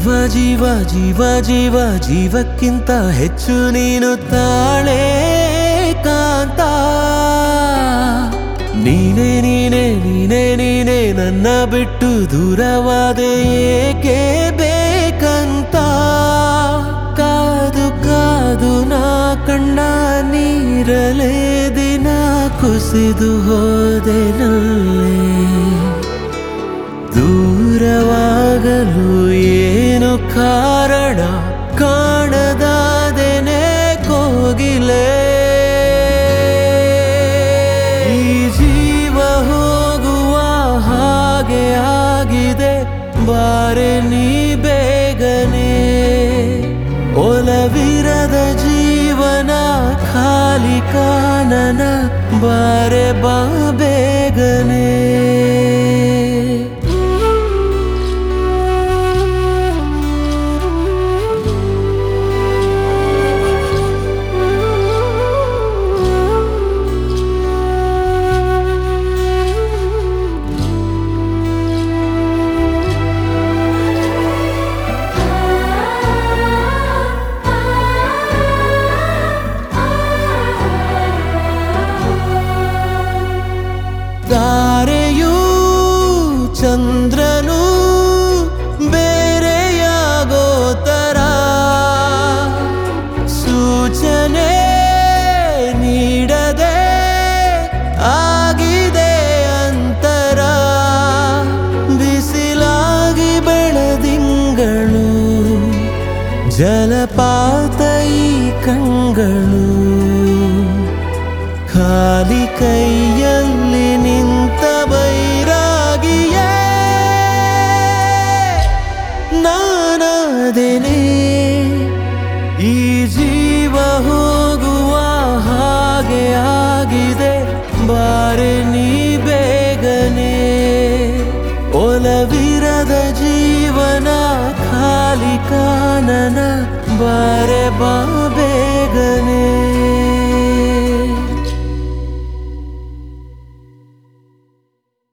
ಜೀವ ಜೀವ ಜೀವ ಜೀವ ಜೀವಕ್ಕಿಂತ ಹೆಚ್ಚು ನೀನು ತಾಳೆ ಕಾಂತ ನೀನೇ ನೀನೇ ನೀನೇ ನೀನೇ ನನ್ನ ಬಿಟ್ಟು ದೂರವಾದೆ ಏಕೆ ಬೇಕಂತ ಕಾದು ಕಾದು ನಾ ಕಣ್ಣ ನೀರಲೇ ದಿನ ಕುಸಿದು ಹೋದೆ ನಲ್ಲೇ ದೂರವಾಗಲು ಏನು ಕಾರಣ ಕಾಣದಾದೆನೆ ಕೋಗಿಲೆ ಈ ಜೀವ ಹೋಗುವ ಹಾಗೆ ಆಗಿದೆ ಬಾರೆ ನೀ ಬೇಗನೆ ಒಲವಿರದ ಜೀವನ ಖಾಲಿ ಕಾನನ ಬಾರೆ ಬಾ ಬೇಗನೆ ತಾರೆಯೂ ಚಂದ್ರನು ಬೇರೆಯಾಗೋ ತರ ಸೂಚನೆ ನೀಡದೆ ಆಗಿದೆ ಅಂತರ ಬಿಸಿಲಾಗಿ ಬೆಳೆದಿಂಗಳು ಜಲಪಾತ ಈ ಕಂಗಳು ಖಾಲಿ ಕೈಯಲ್ಲಿ ನಿಂತ ಬೈರಾಗಿಯೇ ನಾನಾದೆನೆ ಈ ಜೀವ ಹೋಗುವ ಹಾಗೆ ಆಗಿದೆ ಬಾರೆ ನೀ ಬೇಗನೆ ಒಲವಿರದ ಜೀವನ ಖಾಲಿ ಕಾನನ ಬಾರೆ ಬಾ